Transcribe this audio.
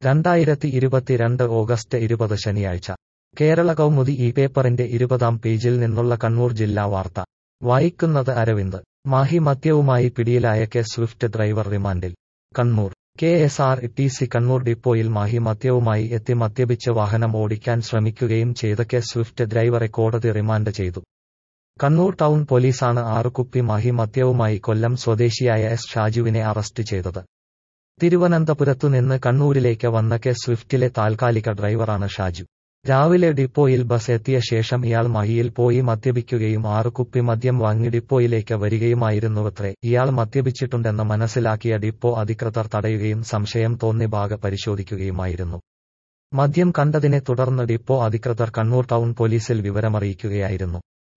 രണ്ടായിരത്തി ഇരുപത്തിരണ്ട് ഓഗസ്റ്റ് ഇരുപത് ശനിയാഴ്ച കേരള കൗമുദി ഈ പേപ്പറിന്റെ ഇരുപതാം പേജിൽ നിന്നുള്ള കണ്ണൂർ ജില്ലാ വാർത്ത വായിക്കുന്നത് അരവിന്ദ് മാഹി മദ്യവുമായി പിടിയിലായ കെ സ്വിഫ്റ്റ് ഡ്രൈവർ റിമാൻഡിൽ Kannur K S R T C Kannur ഡിപ്പോയിൽ മാഹി മദ്യവുമായി എത്തി മദ്യപിച്ച് വാഹനം ഓടിക്കാൻ ശ്രമിക്കുകയും ചെയ്ത കെ സ്വിഫ്റ്റ് ഡ്രൈവറെ കോടതി റിമാൻഡ് ചെയ്തു കണ്ണൂർ ടൗൺ പോലീസാണ് ആറ് കുപ്പി മാഹി മദ്യവുമായി കൊല്ലം സ്വദേശിയായ എസ് ഷാജുവിനെ അറസ്റ്റ് ചെയ്തത് തിരുവനന്തപുരത്തുനിന്ന് കണ്ണൂരിലേക്ക് വന്ന കെ സ്വിഫ്റ്റിലെ താൽക്കാലിക ഡ്രൈവറാണ് ഷാജു രാവിലെ ഡിപ്പോയിൽ ബസ് എത്തിയ ശേഷം ഇയാൾ മഹിയിൽ പോയി മദ്യപിക്കുകയും ആറ് കുപ്പി മദ്യം വാങ്ങി ഡിപ്പോയിലേക്ക് വരികയുമായിരുന്നുവത്രേ ഇയാൾ മദ്യപിച്ചിട്ടുണ്ടെന്ന് മനസ്സിലാക്കിയ ഡിപ്പോ അധികൃതർ തടയുകയും സംശയം തോന്നി ബാഗ പരിശോധിക്കുകയുമായിരുന്നു മദ്യം കണ്ടതിനെ തുടർന്ന് ഡിപ്പോ അധികൃതർ കണ്ണൂർ ടൗൺ പോലീസിൽ വിവരമറിയിക്കുകയായിരുന്നു